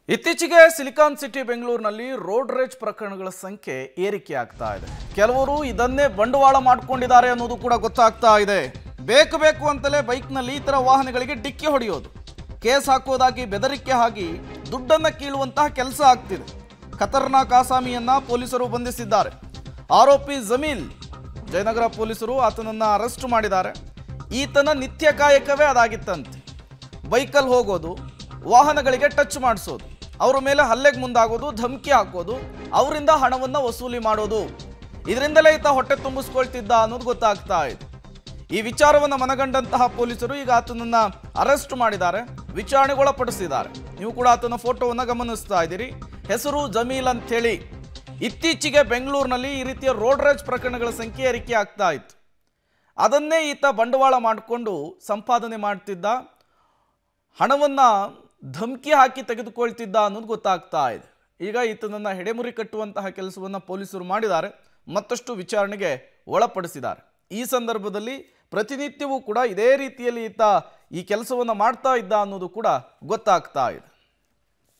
ಇತ್ತೀಚೆಗೆ silicon city ಬೆಂಗಳೂರಿನಲ್ಲಿ road rage ಪ್ರಕರಣಗಳ ಸಂಖ್ಯೆ ಏರಿಕೆ ಆಗ್ತಾ ಇದೆ ಕೆಲವರು ಇದನ್ನೇ ಬಂಡವಾಳ ಮಾಡಿಕೊಂಡಿದ್ದಾರೆ ಅನ್ನೋದು ಕೂಡ ಗೊತ್ತಾಗ್ತಾ ಇದೆ ಬೇಕು ಬೇಕು ಅಂತಲೇ ಬೈಕ್ನಲ್ಲಿ ಈ ಥರ ವಾಹನಗಳಿಗೆ ಡಿಕ್ಕಿ ಹೊಡೆಯೋದು ಕೇಸ್ ಹಾಕೋದಾಗಿ ಬೆದರಿಕೆ ಹಾಕಿ ದುಡ್ಡನ್ನ ಕೀಳುವಂತಹ ಕೆಲಸ ಆಗ್ತಿದೆ ಖತರ್ನಾಕ್ ಆಸಾಮಿಯನ್ನ ಪೊಲೀಸರು ಬಂಧಿಸಿದ್ದಾರೆ ಆರೋಪಿ ಜಮೀಲ್ ಜಯನಗರ ಪೊಲೀಸರು ಆತನನ್ನ ಅರೆಸ್ಟ್ ಮಾಡಿದ್ದಾರೆ ಈತನ ನಿತ್ಯ ಕಾಯಕವೇ ಅದಾಗಿತ್ತಂತೆ ಬೈಕಲ್ಲಿ ಹೋಗೋದು ವಾಹನಗಳಿಗೆ ಟಚ್ ಮಾಡಿಸೋದು ಅವರ ಮೇಲೆ ಹಲ್ಲೆಗೆ ಮುಂದಾಗೋದು ಧಮಕಿ ಹಾಕೋದು ಅವರಿಂದ ಹಣವನ್ನು ವಸೂಲಿ ಮಾಡೋದು ಇದರಿಂದಲೇ ಈತ ಹೊಟ್ಟೆ ತುಂಬಿಸ್ಕೊಳ್ತಿದ್ದ ಅನ್ನೋದು ಗೊತ್ತಾಗ್ತಾ ಇದೆ ಈ ವಿಚಾರವನ್ನು ಮನಗಂಡಂತಹ ಪೊಲೀಸರು ಈಗ ಆತನನ್ನ ಅರೆಸ್ಟ್ ಮಾಡಿದ್ದಾರೆ ವಿಚಾರಣೆಗೊಳಪಡಿಸಿದ್ದಾರೆ ನೀವು ಕೂಡ ಆತನ ಫೋಟೋವನ್ನು ಗಮನಿಸ್ತಾ ಇದ್ದೀರಿ ಹೆಸರು ಜಮೀಲ್ ಅಂತೇಳಿ ಇತ್ತೀಚೆಗೆ ಬೆಂಗಳೂರಿನಲ್ಲಿ ಈ ರೀತಿಯ ರೋಡ್ ರೇಜ್ ಪ್ರಕರಣಗಳ ಸಂಖ್ಯೆ ಏರಿಕೆ ಆಗ್ತಾ ಇತ್ತು ಅದನ್ನೇ ಈತ ಬಂಡವಾಳ ಮಾಡಿಕೊಂಡು ಸಂಪಾದನೆ ಮಾಡ್ತಿದ್ದ ಹಣವನ್ನು ಧಮಕಿ ಹಾಕಿ ತೆಗೆದುಕೊಳ್ತಿದ್ದ ಅನ್ನೋದು ಗೊತ್ತಾಗ್ತಾ ಇದೆ ಈಗ ಈತನನ್ನು ಹೆಡೆಮುರಿ ಕಟ್ಟುವಂತಹ ಕೆಲಸವನ್ನು ಪೊಲೀಸರು ಮಾಡಿದ್ದಾರೆ ಮತ್ತಷ್ಟು ವಿಚಾರಣೆಗೆ ಒಳಪಡಿಸಿದ್ದಾರೆ ಈ ಸಂದರ್ಭದಲ್ಲಿ ಪ್ರತಿನಿತ್ಯವೂ ಕೂಡ ಇದೇ ರೀತಿಯಲ್ಲಿ ಈತ ಈ ಕೆಲಸವನ್ನು ಮಾಡ್ತಾ ಇದ್ದ ಅನ್ನೋದು ಕೂಡ ಗೊತ್ತಾಗ್ತಾ ಇದೆ